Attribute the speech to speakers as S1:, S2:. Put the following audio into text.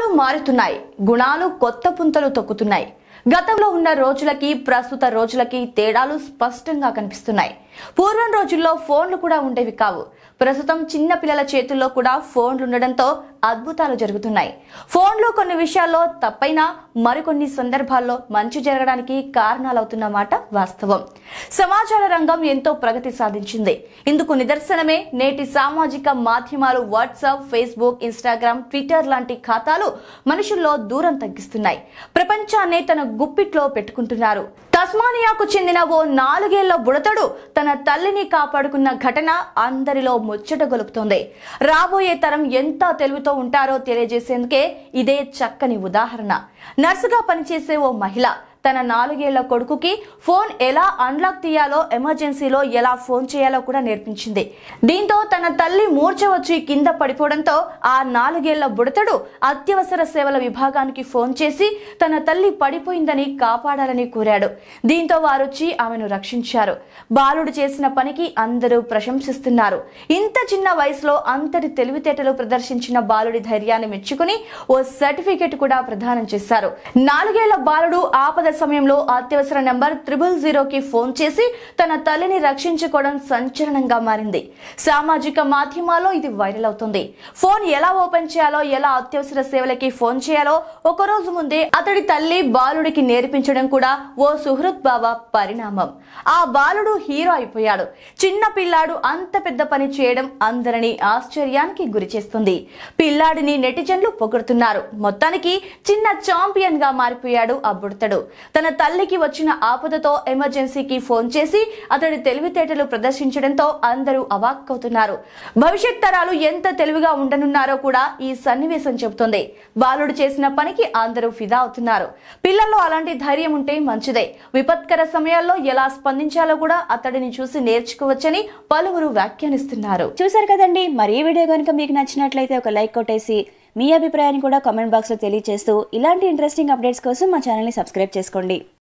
S1: మారుతున్నాయి గుణాలు కొత్త పుంతలు తొక్కుతున్నాయి గతంలో ఉన్న రోజులకి ప్రస్తుత రోజులకి తేడాలు స్పష్టంగా కనిపిస్తున్నాయి పూర్వం రోజుల్లో ఫోన్లు కూడా ఉండేవి కావు ప్రస్తుతం చిన్న పిల్లల చేతుల్లో కూడా ఫోన్లు ఉండడంతో అద్భుతాలు జరుగుతున్నాయి ఫోన్లో కొన్ని విషయాల్లో తప్పైనా మరికొన్ని సందర్భాల్లో మంచి జరగడానికి కారణాలవుతున్న మాట వాస్తవం సమాచార రంగం ఎంతో ప్రగతి సాధించింది ఇందుకు నిదర్శనమే నేటి సామాజిక మాధ్యమాలు వాట్సాప్ ఫేస్బుక్ ఇన్స్టాగ్రామ్ ట్విట్టర్ లాంటి ఖాతాలు మనుషుల్లో దూరం తగ్గిస్తున్నాయి ప్రపంచాన్నే తన గుప్పిట్లో పెట్టుకుంటున్నారు తస్మానియాకు చెందిన ఓ నాలుగేళ్ల బుడతడు తన తల్లిని కాపాడుకున్న ఘటన అందరిలో ముచ్చట గొలుపుతోంది రాబోయే తరం ఎంత తెలివితో ఉంటారో తెలియజేసేందుకే ఇదే చక్కని ఉదాహరణ నర్సుగా పనిచేసే ఓ మహిళ తన నాలుగేళ్ల కొడుకుకి ఫోన్ ఎలా అన్లాక్ తీయాలో ఎమర్జెన్సీలో ఎలా ఫోన్ చేయాలో కూడా నేర్పించింది దీంతో తన తల్లి మూర్ఛ వచ్చి కింద పడిపోవడంతో ఆ నాలుగేళ్ల బుడతడు అత్యవసర సేవల విభాగానికి ఫోన్ చేసి తన తల్లి పడిపోయిందని కాపాడాలని కోరాడు దీంతో వారొచ్చి ఆమెను రక్షించారు బాలుడు చేసిన పనికి అందరూ ప్రశంసిస్తున్నారు ఇంత చిన్న వయసులో అంతటి తెలివితేటలు ప్రదర్శించిన బాలుడి ధైర్యాన్ని మెచ్చుకుని ఓ సర్టిఫికెట్ కూడా ప్రదానం చేశారు నాలుగేళ్ల బాలుడు ఆపద సమయంలో అత్యవసర నెంబర్ త్రిబుల్ జీరోకి ఫోన్ చేసి తన తల్లిని రక్షించుకోవడం సంచలనంగా మారింది సామాజిక మాధ్యమాల్లో ఇది వైరల్ అవుతుంది ఫోన్ ఎలా ఓపెన్ చేయాలో ఎలా అత్యవసర సేవలకి ఫోన్ చేయాలో ఒక రోజు ముందే అతడి తల్లి బాలుడికి నేర్పించడం కూడా ఓ సుహృత్ బాబా పరిణామం ఆ బాలుడు హీరో అయిపోయాడు చిన్న పిల్లాడు అంత పెద్ద పని చేయడం అందరినీ ఆశ్చర్యానికి గురి చేస్తుంది పిల్లాడిని నెటిజన్లు పొగుడుతున్నారు మొత్తానికి చిన్న చాంపియన్ గా మారిపోయాడు ఆ బుడతడు తన తల్లికి వచ్చిన ఆపదతో ఎమర్జెన్సీకి ఫోన్ చేసి అతడి తెలివితేటలు ప్రదర్శించడంతో అందరూ అవాక్కవుతున్నారు భవిష్యత్ తరాలు ఎంత తెలివిగా ఉండనున్నారో కూడా ఈ సన్నివేశం చెబుతోంది బాలుడు చేసిన పనికి అందరూ ఫిదా అవుతున్నారు పిల్లల్లో అలాంటి ధైర్యం ఉంటే మంచిదే విపత్కర సమయాల్లో ఎలా స్పందించాలో కూడా అతడిని చూసి నేర్చుకోవచ్చని పలువురు వ్యాఖ్యానిస్తున్నారు
S2: చూసారు కదండి మరి ఈ వీడియో కనుక మీకు నచ్చినట్లయితే ఒక లైక్ కొట్టేసి మీ అభిప్రాయాన్ని కూడా కామెంట్ బాక్స్లో తెలియజేస్తూ ఇలాంటి ఇంట్రెస్టింగ్ అప్డేట్స్ కోసం మా ఛానల్ని సబ్స్క్రైబ్ చేసుకోండి